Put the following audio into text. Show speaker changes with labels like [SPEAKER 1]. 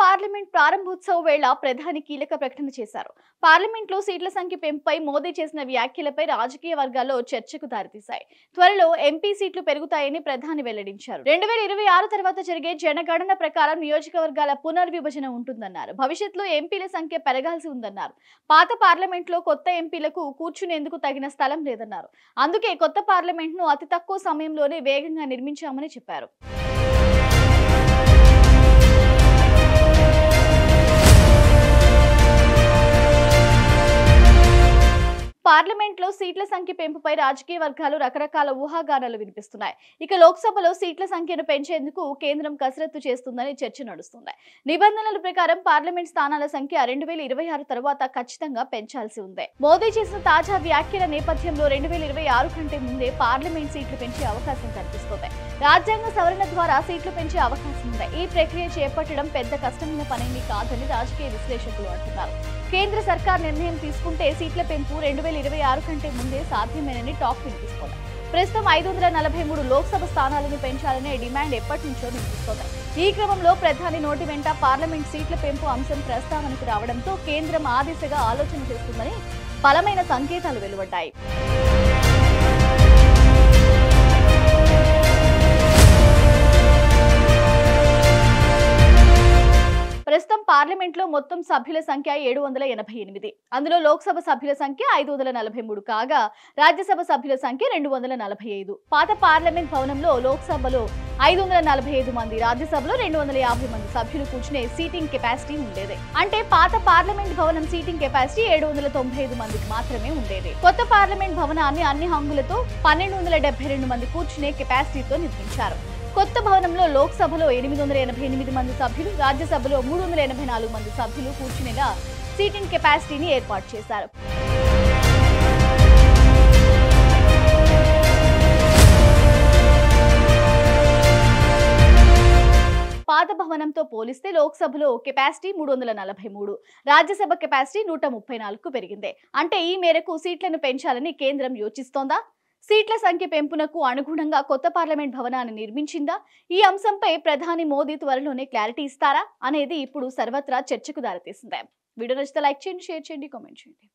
[SPEAKER 1] parliament ప్రారంభోత్సవ వేళ ప్రధాని కీలక ప్రకటన చేశారు పార్లమెంట్ లో సీట్ల సంఖ్య పెంపుపై మోదీ చేసిన వ్యాఖ్యలపై రాజకీయ వర్గాల్లో చర్చకు దారితీశాయి త్వరలో ఎంపీ సీట్లు పెరుగుతాయని ప్రధాని వెల్లడించారు రెండు వేల ఇరవై ఆరు తర్వాత జరిగే జనగణన ప్రకారం నియోజకవర్గాల పునర్విభజన ఉంటుందన్నారు భవిష్యత్తులో ఎంపీల సంఖ్య పెరగాల్సి ఉందన్నారు పాత పార్లమెంట్ లో కొత్త ఎంపీలకు కూర్చునేందుకు తగిన స్థలం లేదన్నారు అందుకే కొత్త పార్లమెంట్ ను అతి తక్కువ సమయంలోనే వేగంగా నిర్మించామని చెప్పారు పార్లమెంట్ లో సీట్ల సంఖ్య పెంపుపై రాజకీయ వర్గాలు రకరకాల ఊహాగానాలు వినిపిస్తున్నాయి ఇక లోక్సభలో సీట్ల సంఖ్యను పెంచేందుకు కేంద్రం కసరత్తు చేస్తుందని చర్చ నడుస్తుంది నిబంధనల ప్రకారం పార్లమెంట్ స్థానాల సంఖ్య రెండు వేల ఇరవై ఆరు తర్వాత ఖచ్చితంగా పెంచాల్సి ఉంది మోదీ చేసిన తాజా వ్యాఖ్యల నేపథ్యంలో రెండు వేల ఇరవై ఆరు కంటే ముందే పార్లమెంట్ సీట్లు పెంచే అవకాశం కనిపిస్తుంది రాజ్యాంగ సవరణ ద్వారా సీట్లు పెంచే అవకాశం ఉంది ఈ ప్రక్రియ చేపట్టడం పెద్ద కష్టమైన పనేమీ కాదని రాజకీయ విశ్లేషకులు అంటున్నారు కేంద్ర సర్కార్ నిర్ణయం తీసుకుంటే సీట్ల పెంపు రెండు వేల ఇరవై ఆరు కంటే ముందే సాధ్యమేనని టాక్ వినిపిస్తోంది ప్రస్తుతం ఐదు వందల నలభై మూడు లోక్సభ స్థానాలను పెంచాలనే డిమాండ్ ఎప్పటి నుంచో వినిపిస్తోంది ఈ క్రమంలో ప్రధాని నోటి వెంట పార్లమెంట్ సీట్ల పెంపు అంశం ప్రస్తావనకు రావడంతో కేంద్రం ఆ దిశగా ఆలోచన చేస్తుందని బలమైన సంకేతాలు వెలువడ్డాయి ప్రస్తుతం పార్లమెంట్ లో మొత్తం సభ్యుల సంఖ్య ఏడు వందల ఎనభై ఎనిమిది అందులో లోక్సభ సభ్యుల సంఖ్య ఐదు వందల నలభై మూడు కాగా రాజ్యసభ సభ్యుల సంఖ్య రెండు వందల నలభై ఐదు పాత పార్లమెంట్ భవనంలో లోక్సభలో ఐదు వందల నలభై ఐదు మంది రాజ్యసభలో రెండు వందల యాభై మంది సభ్యులు కూర్చునే సీటింగ్ కెపాసిటీ ఉండేది అంటే పాత పార్లమెంట్ భవనం సీటింగ్ కెపాసిటీ ఏడు వందల తొంభై ఐదు మందికి మాత్రమే ఉండేది కొత్త పార్లమెంట్ భవనాన్ని అన్ని హంగులతో పన్నెండు వందల డెబ్బై రెండు మంది కూర్చునే కెపాసిటీతో నిర్మించారు కొత్త భవనంలో లోక్సభలో ఎనిమిది వందల ఎనభై ఎనిమిది మంది సభ్యులు రాజ్యసభలో మూడు వందల ఎనభై నాలుగు మంది సభ్యులు కూర్చునేలా సీటింగ్ కెపాసిటీని ఏర్పాటు చేశారు పాత భవనంతో పోలిస్తే లోక్సభలో కెపాసిటీ మూడు వందల నలభై మూడు రాజ్యసభ కెపాసిటీ నూట ముప్పై నాలుగుకు పెరిగింది అంటే ఈ మేరకు సీట్లను పెంచాలని కేంద్రం యోచిస్తోందా సీట్ల సంఖ్య పెంపునకు అనుగుణంగా కొత్త పార్లమెంట్ భవనాన్ని నిర్మించిందా ఈ అంశంపై ప్రధాని మోదీ త్వరలోనే క్లారిటీ ఇస్తారా అనేది ఇప్పుడు సర్వత్రా చర్చకు దారితీసింది వీడియో నచ్చితే లైక్ చేయండి షేర్ చేయండి కామెంట్ చేయండి